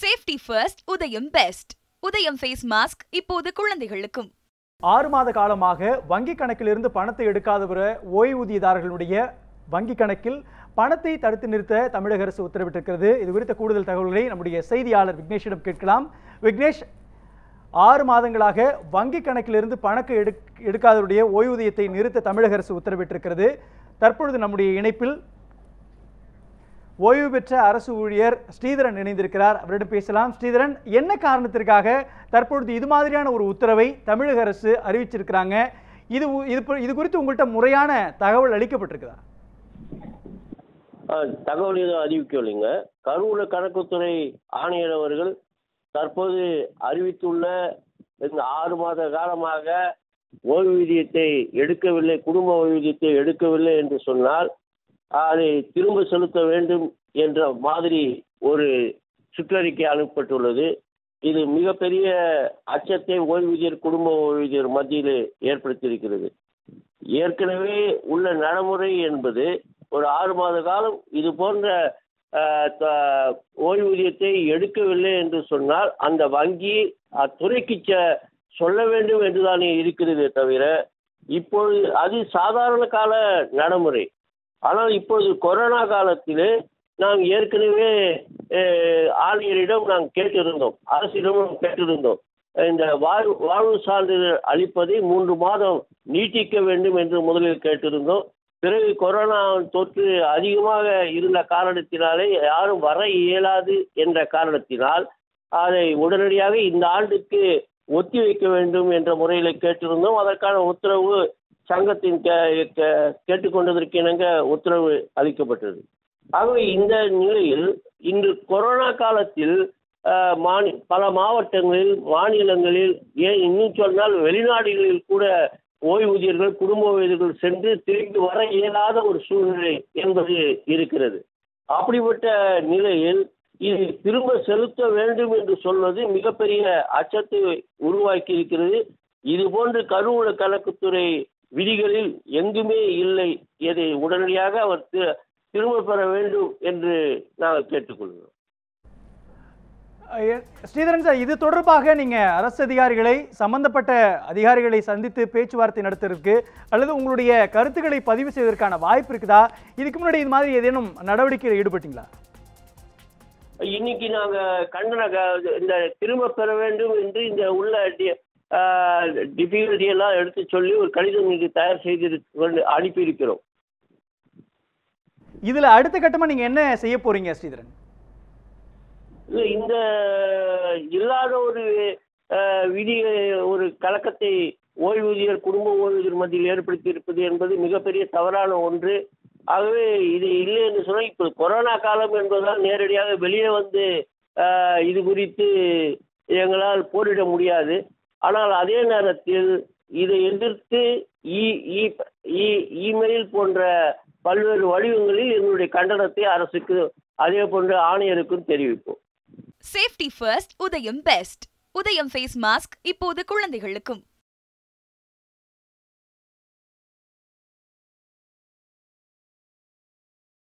safety first Udhayam best Udhayam face mask இப்போது குழந்தைகளுக்கும் ஆறு மாத காலமாக வங்கி கணக்கிலிருந்து பணத்தை எடுக்காதவர ஓய்வூதியதாரர்களுடைய வங்கி கணக்கில் பணத்தை தடுத்து நிறுத்த தமிழக அரசு உத்தரவிட்டிருக்கிறது இது குறித்த கூடுதல் தகவல்களை நம்முடைய செய்தியாளர் விக்னேஷிடம் கேட்கலாம் விக்னேஷ் ஆறு மாதங்களாக வங்கி கணக்கிலிருந்து பணத்தை எடு எடுக்காதவருடைய ஓய்வூதியத்தை நிறுத்த தமிழக அரசு உத்தரவிட்டிருக்கிறது தற்பொழுது நம்முடைய இணைப்பில் ஓய்வு பெற்ற அரசு ஊழியர் ஸ்ரீதரன் இணைந்திருக்கிறார் அவரிடம் பேசலாம் ஸ்ரீதரன் என்ன காரணத்திற்காக தற்பொழுது இது மாதிரியான ஒரு உத்தரவை தமிழக அரசு அறிவிச்சிருக்கிறாங்க இது உ- இது ப- இது குறித்து உங்கள்கிட்ட முறையான தகவல் அளிக்கப்பட்டிருக்குதா ஆ, தகவல் எதுவும் அறிவிக்கவில்லைங்க கருவூல கணக்குத்துறை ஆணையர் அவர்கள் தற்போது அறிவித்துள்ள இந்த ஆறு மாத காலமாக ஓய்வூதியத்தை எடுக்கவில்லை குடும்ப ஓய்வூதியத்தை எடுக்கவில்லை என்று சொன்னால் அதை திரும்ப செலுத்த வேண்டும் என்ற மாதிரி ஒரு சுற்றறிக்கை அனுப்பப்பட்டுள்ளது இது மிகப்பெரிய அச்சத்தை ஓய்வூதியர் குடும்ப ஓய்வூதியர் மத்தியில் ஏற்படுத்தியிருக்கிறது ஏற்கனவே உள்ள நடைமுறை என்பது ஒரு ஆறு மாத காலம் இது போன்ற அஹ், த- ஓய்வூதியத்தை எடுக்கவில்லை என்று சொன்னால் அந்த வங்கி அத்துறைக்கு செ- சொல்ல வேண்டும் என்றுதானே இருக்கிறதே தவிர இப்பொழுது அது சாதாரண கால நடைமுறை ஆனால் இப்பொழுது கொரோனா காலத்திலே நாம் ஏற்கனவே அஹ், ஆணையரிடம் நாம் கேட்டிருந்தோம் அரசிடம் நாம் கேட்டிருந்தோம் இந்த வாழ்வு வாழ்வு சான்றிதழ் அளிப்பதை மூன்று மாதம் நீட்டிக்க வேண்டும் என்று முதலில் கேட்டிருந்தோம் பிறகு கொரோனா தொற்று அதிகமாக இருந்த காரணத்தினாலே யாரும் வர இயலாது என்ற காரணத்தினால் அதை உடனடியாக இந்த ஆண்டுக்கு ஒத்தி வைக்க வேண்டும் என்ற முறையில் கேட்டிருந்தோம் அதற்கான உத்தரவு சங்கத்தின் கே- கே- கேட்டுக்கொண்டதற்கு இணங்க உத்தரவு அளிக்கப்பட்டது ஆகவே இந்த நிலையில் இன்று கொரோனா காலத்தில் அஹ், மாநி பல மாவட்டங்களில் மாநிலங்களில் ஏன் இன்னும் சொன்னால் வெளிநாடுகளில் கூட ஓய்வூதியர்கள் குடும்ப ஓய்வூதியர்கள் சென்று திரும்பி வர இயலாத ஒரு சூழ்நிலை என்பது இருக்கிறது அப்படிப்பட்ட நிலையில் இது திரும்ப செலுத்த வேண்டும் என்று சொல்வது மிகப்பெரிய அச்சத்தை உருவாக்கி இருக்கிறது இது போன்று கருவூல கணக்குத்துறை விதிகளில் எங்குமே இல்லை இதை உடனடியாக அவர் தி- திரும்ப பெற வேண்டும் என்று நாங்கள் கேட்டுக்கொள்கிறோம் அஹ், ஸ்ரீதரன் சார் இது தொடர்பாக நீங்க அரசு அதிகாரிகளை சம்பந்தப்பட்ட அதிகாரிகளை சந்தித்து பேச்சுவார்த்தை நடத்துறதுக்கு அல்லது உங்களுடைய கருத்துக்களை பதிவு செய்வதற்கான வாய்ப்பு இருக்குதா இதுக்கு முன்னாடி இது மாதிரி ஏதேனும் நடவடிக்கையில் ஈடுபட்டீங்களா இன்னைக்கு நாங்க கண்டன க- இந்த திரும்ப பெற வேண்டும் என்று இந்த உள்ள டிஃபிகல்ட்டி எல்லாம் எடுத்து சொல்லி ஒரு கடிதம் இன்னைக்கு தயார் செய்து அனுப்பியிருக்கிறோம் இதுல அடுத்த கட்டமா நீங்க என்ன செய்ய போறீங்க ஸ்ரீதரன் இல்ல, இந்த இல்லாத ஒரு அஹ், விதி ஒரு கலக்கத்தை ஓய்வூதியர் குடும்ப ஓய்வூதியர் மத்தியில் ஏற்படுத்தி இருப்பது என்பது மிகப்பெரிய தவறான ஒன்று ஆகவே இது இல்லை என்று சொன்னால் இப்போ கொரோனா காலம் என்பதால் நேரடியாக வெளியே வந்து அஹ், இது குறித்து எங்களால் போரிட முடியாது ஆனால் அதே நேரத்தில் இதை எதிர்த்து இ இ- இ- இமெயில் போன்ற பல்வேறு வடிவங்களில் எங்களுடைய கண்டனத்தை அரசுக்கு அதே போன்று ஆணையருக்கும் தெரிவிப்போம் safety first Udhayam best Udhayam face mask இப்போது குழந்தைகளுக்கும்